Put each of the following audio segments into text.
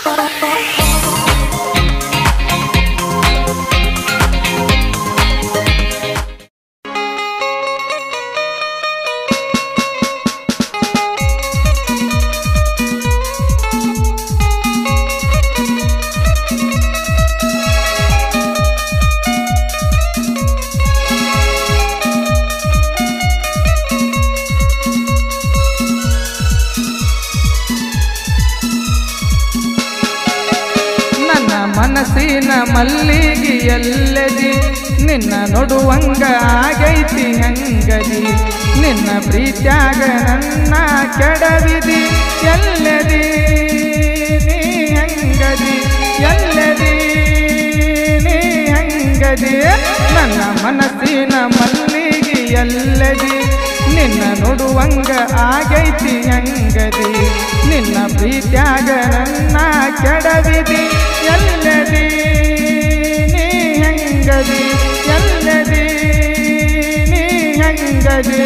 ನನ್ನ ಮನಸ್ಸಿನ ಮಲ್ಲಿಗೆ ಎಲ್ಲದಿ ನಿನ್ನ ನೋಡುವಂಗ ಆಗೈತಿ ಹಂಗದಿ ನಿನ್ನ ಪ್ರೀತ್ಯಾಗ ನನ್ನ ಕೆಡವಿದಿ ಎಲ್ಲದಿ ನೀ ಹಂಗದಿ ಎಲ್ಲದಿ ನೀ ಹಂಗದಿ ನನ್ನ ಮನಸ್ಸಿನ ಮಲ್ಲಿಗೆ ಎಲ್ಲದಿ ನಿನ್ನ ನೋಡುವಂಗ ಆಗೈತಿ ಹಂಗದಿ ನಿನ್ನ ಪ್ರೀತ್ಯಾಗ ನನ್ನ ಕೆಡವಿದಿ ಎಲ್ಲದಿ ನೀ ಹಂಗದಿ ಎಲ್ಲದಿ ನೀ ಹಂಗದಿ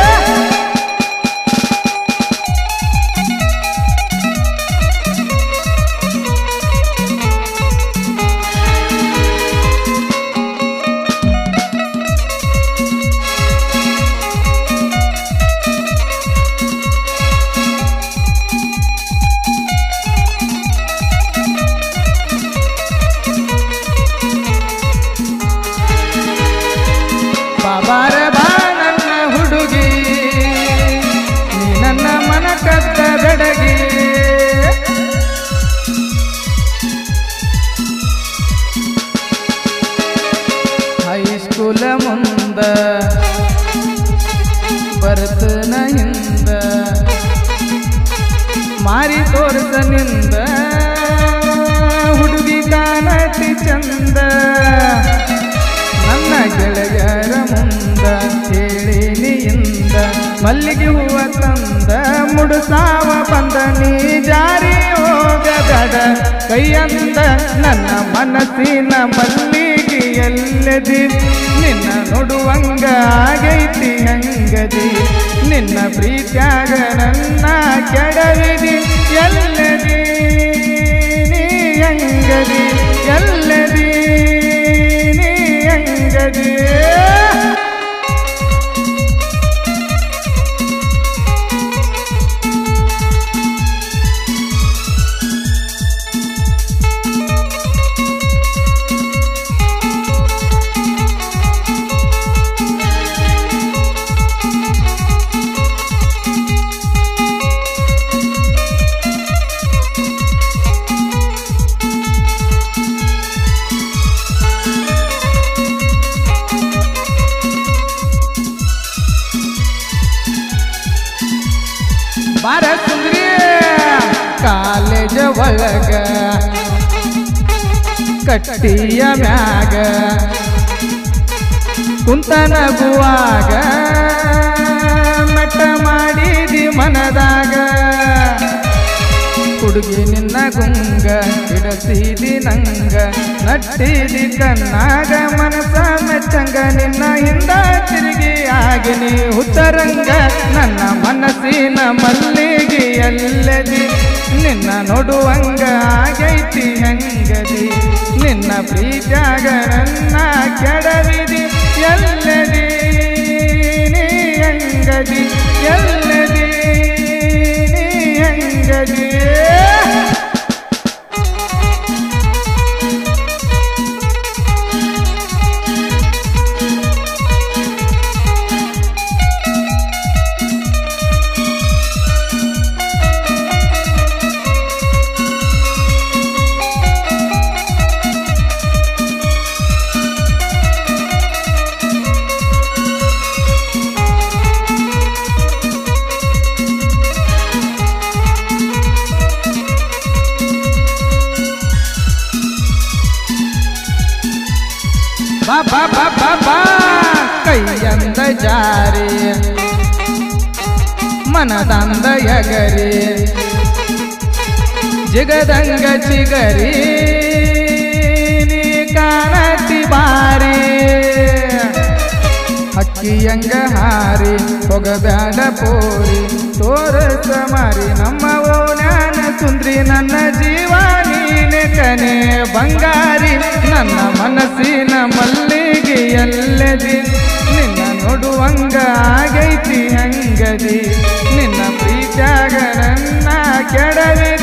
ಬಾಬಾರ ಬಾ ನನ್ನ ಹುಡುಗಿ ನೀ ನನ್ನ ಮನ ಕದ್ದ ಬೆಡಗಿ ಹೈಸ್ಕೂಲ ಮುಂದ ಬರ್ತನ ಹಿಂದ ಮಾರಿ ತೋರ್ಸ ನಿಂದ ಹುಡುಗಿ ಕಾಣತಿ ಚಂದ ನನ್ನ ಗೆಳೆಯರ ಮುಂದ ಹೇಳಿನಿಯಿಂದ ಮಲ್ಲಿಗೆ ಹೂವ ತಂದ ಮುಡುಸಾವ ಬಂದ ನೀ ಜಾರಿ ಹೋಗಬೇಡ ಕೈಯಂದ ನನ್ನ ಮನಸ್ಸಿನ ಮಲ್ಲಿಗೆ ಎಲ್ಲದಿ ನಿನ್ನ ನೋಡುವಂಗ ಆಗೈತಿ ಹಂಗದಿ ನಿನ್ನ ಪ್ರೀತ್ಯಾಗ ನನ್ನ ಕೆಡವಿದಿ ಎಲ್ಲದಿ ನೀ ಹಂಗದಿ ಎಲ್ಲದಿ ನೀ ಹಂಗದಿ ಬಾರ ಸುಂದ್ರಿ ಕಾಲೇಜ ಒಳಗ ಕಟ್ಟಿಯ ಮ್ಯಾಗ ಕುಂತ ನಗುವಾಗ ಮೆಟ್ಟ ಮಾಡಿದಿ ಮನದಾಗ ಹುಡುಗಿ ನಿನ್ನ ಗುಂಗ ಹಿಡಸಿದಿ ನಂಗ ನಟ್ಟಿದಿ ಕಣ್ಣಾಗ ಮನಸ ಮೆಚ್ಚಂಗ ನಿನ್ನ ಹಿಂದ ತಿರುಗಿ ಆಗಿನಿ ಉತ್ತರಂಗ ನನ್ನ ಮನಸ್ಸಿನ ಮಲ್ಲಿಗೆ ಎಲ್ಲದಿ ನಿನ್ನ ನೋಡುವಂಗ ಆಗೈತಿ ಹಂಗದಿ ನಿನ್ನ ಪ್ರೀತ್ಯಾಗ ನನ್ನ ಕೆಡವಿದಿ ಎಲ್ಲದಿ ನೀ ಹಂಗದಿ ಎಲ್ಲದಿ ನೀ ಹಂಗದಿ ಬಾ ಬಾ ಬಾ ಬಾ ಬಾ ಕೈಯಂದ ಜಾರಿ ಮನದಂದ ಯಗರಿ ಜಿಗದಂಗ ಚಿಗರಿ ನೀ ಕಾಣತಿ ಬಾರಿ ಹಕ್ಕಿಯಂಗ ಹಾರಿ ಹೊಗಬ್ಯಾಡ ಪೋರಿ ತೋರಸ ಮಾರಿ ನಮ್ಮ ಓಣ್ಯಾನ ಸುಂದ್ರಿ ನನ್ನ ಜೀವನ ಎಲ್ಲದಿ ನಿನ್ನ ನೋಡುವಂಗ ಆಗೈತಿ ಹಂಗದಿ ನಿನ್ನ ಪ್ರೀತ್ಯಾಗ ನನ್ನ ಕೆಡವಿ